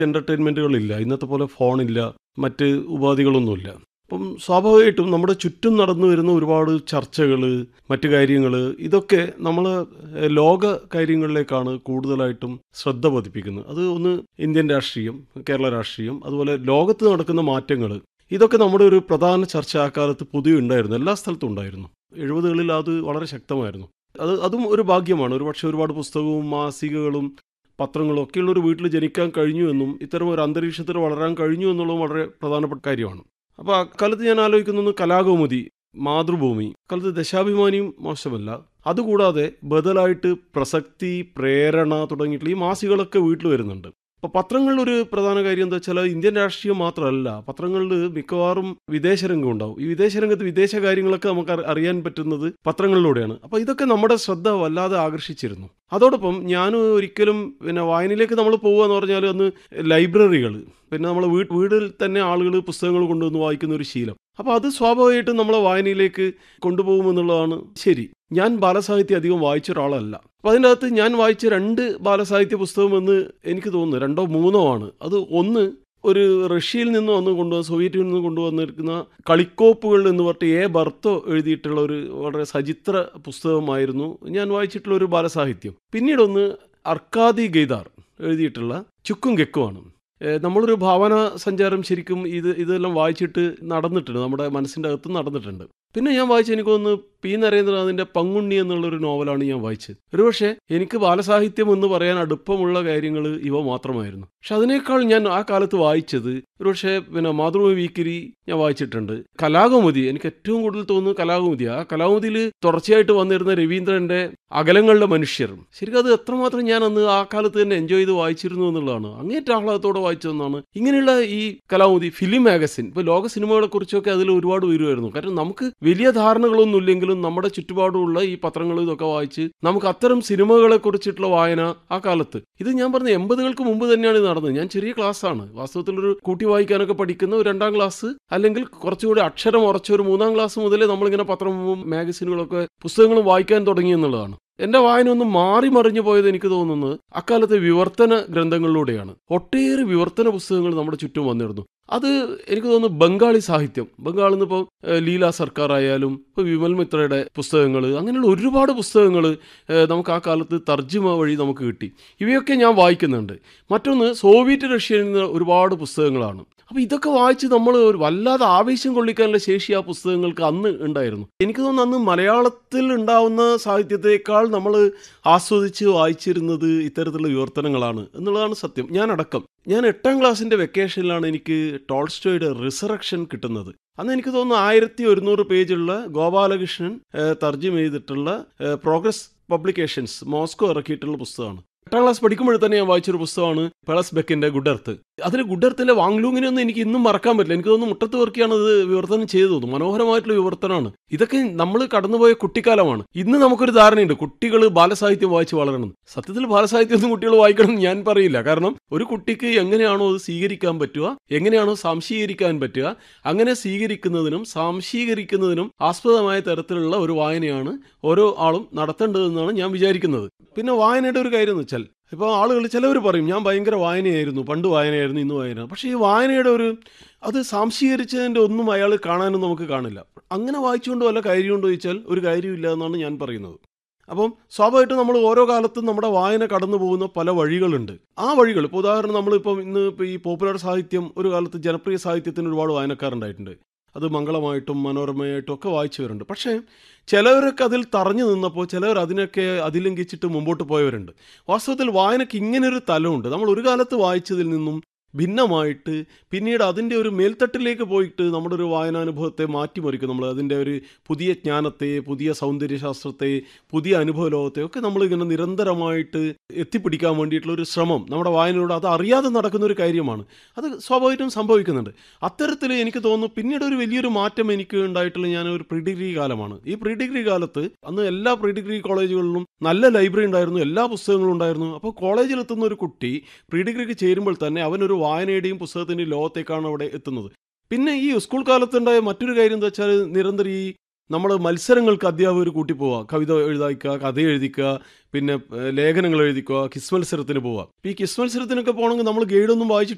എൻ്റർടൈൻമെൻറ്റുകളില്ല ഇന്നത്തെ പോലെ ഫോണില്ല മറ്റ് ഉപാധികളൊന്നുമില്ല അപ്പം സ്വാഭാവികമായിട്ടും നമ്മുടെ ചുറ്റും നടന്നു വരുന്ന ഒരുപാട് ചർച്ചകൾ മറ്റു കാര്യങ്ങൾ ഇതൊക്കെ നമ്മൾ ലോക കാര്യങ്ങളിലേക്കാണ് കൂടുതലായിട്ടും ശ്രദ്ധ പതിപ്പിക്കുന്നത് അത് ഒന്ന് ഇന്ത്യൻ രാഷ്ട്രീയം കേരള രാഷ്ട്രീയം അതുപോലെ ലോകത്ത് നടക്കുന്ന മാറ്റങ്ങൾ ഇതൊക്കെ നമ്മുടെ ഒരു പ്രധാന ചർച്ച ആ കാലത്ത് പൊതുവെ ഉണ്ടായിരുന്നു എല്ലാ സ്ഥലത്തും ഉണ്ടായിരുന്നു എഴുപതുകളിൽ അത് വളരെ ശക്തമായിരുന്നു അത് അതും ഒരു ഭാഗ്യമാണ് ഒരു പക്ഷേ ഒരുപാട് പുസ്തകവും മാസികകളും പത്രങ്ങളും ഒക്കെയുള്ള ഒരു വീട്ടിൽ ജനിക്കാൻ കഴിഞ്ഞു എന്നും ഇത്തരം ഒരു അന്തരീക്ഷത്തിൽ വളരാൻ കഴിഞ്ഞു എന്നുള്ളതും വളരെ പ്രധാനപ്പെട്ട കാര്യമാണ് അപ്പോൾ അക്കാലത്ത് ഞാൻ ആലോചിക്കുന്നത് കലാകൗമുദി മാതൃഭൂമി കാലത്ത് ദശാഭിമാനിയും മോശമല്ല അതുകൂടാതെ ബദലായിട്ട് പ്രസക്തി പ്രേരണ തുടങ്ങിയിട്ടുള്ള ഈ മാസികളൊക്കെ വീട്ടിൽ വരുന്നുണ്ട് അപ്പോൾ പത്രങ്ങളിൽ ഒരു പ്രധാന കാര്യം എന്താ വെച്ചാൽ ഇന്ത്യൻ രാഷ്ട്രീയം മാത്രമല്ല പത്രങ്ങളിൽ മിക്കവാറും വിദേശ രംഗം ഉണ്ടാവും ഈ വിദേശ രംഗത്ത് വിദേശ കാര്യങ്ങളൊക്കെ നമുക്ക് അറി- അറിയാൻ പറ്റുന്നത് പത്രങ്ങളിലൂടെയാണ് അപ്പോൾ ഇതൊക്കെ നമ്മുടെ ശ്രദ്ധ വല്ലാതെ ആകർഷിച്ചിരുന്നു അതോടൊപ്പം ഞാൻ ഒരിക്കലും പിന്നെ വായനയിലേക്ക് നമ്മൾ പോകുക എന്ന് പറഞ്ഞാൽ അന്ന് ലൈബ്രറികൾ പിന്നെ നമ്മൾ വീ വീട്ടിൽ തന്നെ ആളുകൾ പുസ്തകങ്ങൾ കൊണ്ടുവന്ന് വായിക്കുന്ന ഒരു ശീലം അപ്പോൾ അത് സ്വാഭാവികമായിട്ടും നമ്മളെ വായനയിലേക്ക് കൊണ്ടുപോകുമെന്നുള്ളതാണ് ശരി ഞാൻ ബാലസാഹിത്യം അധികം വായിച്ച ഒരാളല്ല അപ്പോൾ അതിൻ്റെ അകത്ത് ഞാൻ വായിച്ച രണ്ട് ബാലസാഹിത്യ പുസ്തകമെന്ന് എനിക്ക് തോന്നുന്നു രണ്ടോ മൂന്നോ ആണ് അത് ഒന്ന് ഒരു റഷ്യയിൽ നിന്ന് വന്ന് കൊണ്ടുവന്ന സോവിയറ്റിൽ നിന്ന് കൊണ്ടുവന്നിരിക്കുന്ന കളിക്കോപ്പുകൾ എന്ന് പറഞ്ഞിട്ട് എ ബർത്തോ എഴുതിയിട്ടുള്ള ഒരു വളരെ സചിത്ര പുസ്തകമായിരുന്നു ഞാൻ വായിച്ചിട്ടുള്ള ഒരു ബാലസാഹിത്യം പിന്നീടൊന്ന് അർക്കാദി ഗെയ്താർ എഴുതിയിട്ടുള്ള ചുക്കും ഗെക്കുമാണ് ഏഹ് നമ്മളൊരു ഭാവന സഞ്ചാരം ശരിക്കും ഇത് ഇതെല്ലാം വായിച്ചിട്ട് നടന്നിട്ടുണ്ട് നമ്മുടെ മനസ്സിൻ്റെ അകത്ത് നടന്നിട്ടുണ്ട് പിന്നെ ഞാൻ വായിച്ച എനിക്ക് തോന്നുന്നു പി നരേന്ദ്രനാഥിൻ്റെ പങ്കുണ്ണി എന്നുള്ളൊരു നോവലാണ് ഞാൻ വായിച്ചത് ഒരുപക്ഷെ എനിക്ക് ബാലസാഹിത്യം എന്ന് പറയാൻ അടുപ്പമുള്ള കാര്യങ്ങൾ ഇവ മാത്രമായിരുന്നു പക്ഷെ അതിനേക്കാൾ ഞാൻ ആ കാലത്ത് വായിച്ചത് ഒരുപക്ഷെ പിന്നെ മാതൃഭൂമി വീക്കിലി ഞാൻ വായിച്ചിട്ടുണ്ട് കലാകൗമുദി എനിക്ക് ഏറ്റവും കൂടുതൽ തോന്നുന്നു കലാകൗമുദി ആ കലാകൗമുദിയിൽ തുടർച്ചയായിട്ട് വന്നിരുന്ന രവീന്ദ്രന്റെ അകലങ്ങളുടെ മനുഷ്യർ ശരിക്കും അത് എത്രമാത്രം ഞാൻ അന്ന് ആ കാലത്ത് തന്നെ എൻജോയ് ചെയ്ത് വായിച്ചിരുന്നു എന്നുള്ളതാണ് അങ്ങേറ്റ ആഹ്ലാദത്തോടെ വായിച്ചതെന്നാണ് ഇങ്ങനെയുള്ള ഈ കലാകൗമുദി ഫിലിം മാഗസിൻ ഇപ്പോൾ ലോക സിനിമകളെ കുറിച്ചൊക്കെ അതിൽ ഒരുപാട് വരുമായിരുന്നു കാരണം നമുക്ക് വലിയ ധാരണകളൊന്നും ഇല്ലെങ്കിലും നമ്മുടെ ചുറ്റുപാടുമുള്ള ഈ പത്രങ്ങൾ ഇതൊക്കെ വായിച്ച് നമുക്ക് അത്തരം സിനിമകളെ കുറിച്ചിട്ടുള്ള വായന ആ കാലത്ത് ഇത് ഞാൻ പറഞ്ഞ എൺപതുകൾക്ക് മുമ്പ് തന്നെയാണ് ഇത് നടന്നത് ഞാൻ ചെറിയ ക്ലാസ്സാണ് വാസ്തവത്തിൽ ഒരു കൂട്ടി വായിക്കാനൊക്കെ പഠിക്കുന്ന ഒരു രണ്ടാം ക്ലാസ് അല്ലെങ്കിൽ കുറച്ചുകൂടി അക്ഷരം ഉറച്ച ഒരു മൂന്നാം ക്ലാസ് മുതലേ നമ്മളിങ്ങനെ പത്രവും മാഗസിനുകളൊക്കെ പുസ്തകങ്ങളും വായിക്കാൻ തുടങ്ങി എന്നുള്ളതാണ് എന്റെ വായന ഒന്ന് മാറി മറിഞ്ഞു പോയത് എനിക്ക് തോന്നുന്നത് അക്കാലത്തെ വിവർത്തന ഗ്രന്ഥങ്ങളിലൂടെയാണ് ഒട്ടേറെ വിവർത്തന പുസ്തകങ്ങൾ നമ്മുടെ ചുറ്റും വന്നിരുന്നു അത് എനിക്ക് തോന്നുന്നു ബംഗാളി സാഹിത്യം ബംഗാളിൽ നിന്ന് ഇപ്പോൾ ലീല സർക്കാർ ആയാലും ഇപ്പോൾ വിമൽ മിത്രയുടെ പുസ്തകങ്ങൾ അങ്ങനെയുള്ള ഒരുപാട് പുസ്തകങ്ങൾ നമുക്ക് ആ കാലത്ത് തർജ്ജിമ വഴി നമുക്ക് കിട്ടി ഇവയൊക്കെ ഞാൻ വായിക്കുന്നുണ്ട് മറ്റൊന്ന് സോവിയറ്റ് റഷ്യയിൽ നിന്ന് ഒരുപാട് പുസ്തകങ്ങളാണ് അപ്പോൾ ഇതൊക്കെ വായിച്ച് നമ്മൾ ഒരു വല്ലാതെ ആവേശം കൊള്ളിക്കാനുള്ള ശേഷി ആ പുസ്തകങ്ങൾക്ക് അന്ന് ഉണ്ടായിരുന്നു എനിക്ക് തോന്നുന്നു അന്ന് മലയാളത്തിൽ ഉണ്ടാവുന്ന സാഹിത്യത്തെക്കാൾ നമ്മൾ ആസ്വദിച്ച് വായിച്ചിരുന്നത് ഇത്തരത്തിലുള്ള വിവർത്തനങ്ങളാണ് എന്നുള്ളതാണ് സത്യം ഞാൻ അടക്കം ഞാൻ എട്ടാം ക്ലാസ്സിൻ്റെ വെക്കേഷനിലാണ് എനിക്ക് ടോൾസ്റ്റോയുടെ റിസറക്ഷൻ കിട്ടുന്നത് അന്ന് എനിക്ക് തോന്നുന്നു ആയിരത്തി ഒരുന്നൂറ് പേജുള്ള ഗോപാലകൃഷ്ണൻ ഏഹ്, തർജ്ജിമ ചെയ്തിട്ടുള്ള ഏഹ്, പ്രോഗ്രസ് പബ്ലിക്കേഷൻസ് മോസ്കോ ഇറക്കിയിട്ടുള്ള പുസ്തകമാണ് എട്ടാം ക്ലാസ് പഠിക്കുമ്പോൾ തന്നെ ഞാൻ വായിച്ചൊരു പുസ്തകമാണ് പെളസ് ബെക്കിന്റെ ഗുഡർത്ത് അതിൽ ഗുഡർത്തിലെ വാങ്ലൂങ്ങിനെ ഒന്നും എനിക്ക് ഇന്നും മറക്കാൻ പറ്റില്ല എനിക്ക് തോന്നുന്നു മുട്ടത്ത് വർക്കിയാണ് ഇത് വിവർത്തനം ചെയ്തു തോന്നുന്നു മനോഹരമായിട്ടുള്ള വിവർത്തനമാണ് ഇതൊക്കെ നമ്മൾ കടന്നുപോയ കുട്ടിക്കാലമാണ് ഇന്ന് നമുക്കൊരു ധാരണയുണ്ട് കുട്ടികൾ ബാലസാഹിത്യം വായിച്ച് വളരണം സത്യത്തിൽ ബാലസാഹിത്യം ഒന്നും കുട്ടികൾ വായിക്കണം എന്ന് ഞാൻ പറയില്ല കാരണം ഒരു കുട്ടിക്ക് എങ്ങനെയാണോ അത് സ്വീകരിക്കാൻ പറ്റുക എങ്ങനെയാണോ സംശീകരിക്കാൻ പറ്റുക അങ്ങനെ സ്വീകരിക്കുന്നതിനും സംശീകരിക്കുന്നതിനും ആസ്പദമായ തരത്തിലുള്ള ഒരു വായനയാണ് ഓരോ ആളും നടത്തേണ്ടതെന്നാണ് ഞാൻ വിചാരിക്കുന്നത് പിന്നെ വായനയുടെ ഒരു കാര്യം എന്ന് വെച്ചാൽ ഇപ്പോൾ ആളുകൾ ചിലവർ പറയും ഞാൻ ഭയങ്കര വായനയായിരുന്നു പണ്ട് വായനയായിരുന്നു ഇന്ന് വായന പക്ഷേ ഈ വായനയുടെ ഒരു അത് സംശീകരിച്ചതിൻ്റെ ഒന്നും അയാൾ കാണാനും നമുക്ക് കാണില്ല അങ്ങനെ വായിച്ചുകൊണ്ട് വല്ല കാര്യമുണ്ടോ ചോദിച്ചാൽ ഒരു കാര്യമില്ല എന്നാണ് ഞാൻ പറയുന്നത് അപ്പം സ്വാഭാവികമായിട്ടും നമ്മൾ ഓരോ കാലത്തും നമ്മുടെ വായന കടന്നു പോകുന്ന പല വഴികളുണ്ട് ആ വഴികൾ ഇപ്പോൾ ഉദാഹരണം നമ്മളിപ്പം ഇന്ന് ഇപ്പോൾ ഈ പോപ്പുലർ സാഹിത്യം ഒരു കാലത്ത് ജനപ്രിയ സാഹിത്യത്തിന് ഒരുപാട് വായനക്കാരുണ്ടായിട്ടുണ്ട് അത് മംഗളമായിട്ടും മനോരമയായിട്ടും ഒക്കെ വായിച്ചവരുണ്ട് പക്ഷേ ചിലവരൊക്കെ അതിൽ തറഞ്ഞു നിന്നപ്പോൾ ചിലവർ അതിനൊക്കെ അതിലംഘിച്ചിട്ട് മുമ്പോട്ട് പോയവരുണ്ട് വാസ്തവത്തിൽ വായനയ്ക്ക് ഇങ്ങനൊരു തലമുണ്ട് നമ്മൾ ഒരു കാലത്ത് വായിച്ചതിൽ നിന്നും ഭിന്നമായിട്ട് പിന്നീട് അതിൻ്റെ ഒരു മേൽത്തട്ടിലേക്ക് പോയിട്ട് നമ്മുടെ ഒരു വായനാനുഭവത്തെ മാറ്റിമറിക്കും നമ്മൾ അതിൻ്റെ ഒരു പുതിയ ജ്ഞാനത്തെ പുതിയ സൗന്ദര്യശാസ്ത്രത്തെ പുതിയ അനുഭവ ലോകത്തെ ഒക്കെ നമ്മളിങ്ങനെ നിരന്തരമായിട്ട് എത്തിപ്പിടിക്കാൻ വേണ്ടിയിട്ടുള്ള ഒരു ശ്രമം നമ്മുടെ വായനയോട് അത് അറിയാതെ നടക്കുന്ന ഒരു കാര്യമാണ് അത് സ്വാഭാവികമായിട്ടും സംഭവിക്കുന്നുണ്ട് അത്തരത്തിൽ എനിക്ക് തോന്നുന്നു പിന്നീട് ഒരു വലിയൊരു മാറ്റം എനിക്ക് ഉണ്ടായിട്ടുള്ള ഞാൻ ഒരു പ്രീ ഡിഗ്രി കാലമാണ് ഈ പ്രീ ഡിഗ്രി കാലത്ത് അന്ന് എല്ലാ പ്രീ ഡിഗ്രി കോളേജുകളിലും നല്ല ലൈബ്രറി ഉണ്ടായിരുന്നു എല്ലാ പുസ്തകങ്ങളും ഉണ്ടായിരുന്നു അപ്പോൾ കോളേജിലെത്തുന്ന ഒരു കുട്ടി പ്രീ ഡിഗ്രിക്ക് ചേരുമ്പോൾ തന്നെ അവനൊരു വായനയുടെയും പുസ്തകത്തിൻ്റെയും ലോകത്തേക്കാണ് അവിടെ എത്തുന്നത് പിന്നെ ഈ സ്കൂൾ കാലത്തുണ്ടായ മറ്റൊരു കാര്യം എന്താ വെച്ചാൽ നിരന്തരം ഈ നമ്മൾ മത്സരങ്ങൾക്ക് അധ്യാപകർ കൂട്ടിപ്പോവുക കവിത എഴുതാക്കുക കഥ എഴുതിക്കുക പിന്നെ ഏഹ്, ലേഖനങ്ങൾ എഴുതിക്കുക കിസ് മത്സരത്തിന് പോവുക ഈ കിസ് മത്സരത്തിനൊക്കെ പോകണമെങ്കിൽ നമ്മൾ ഗൈഡൊന്നും വായിച്ചിട്ട്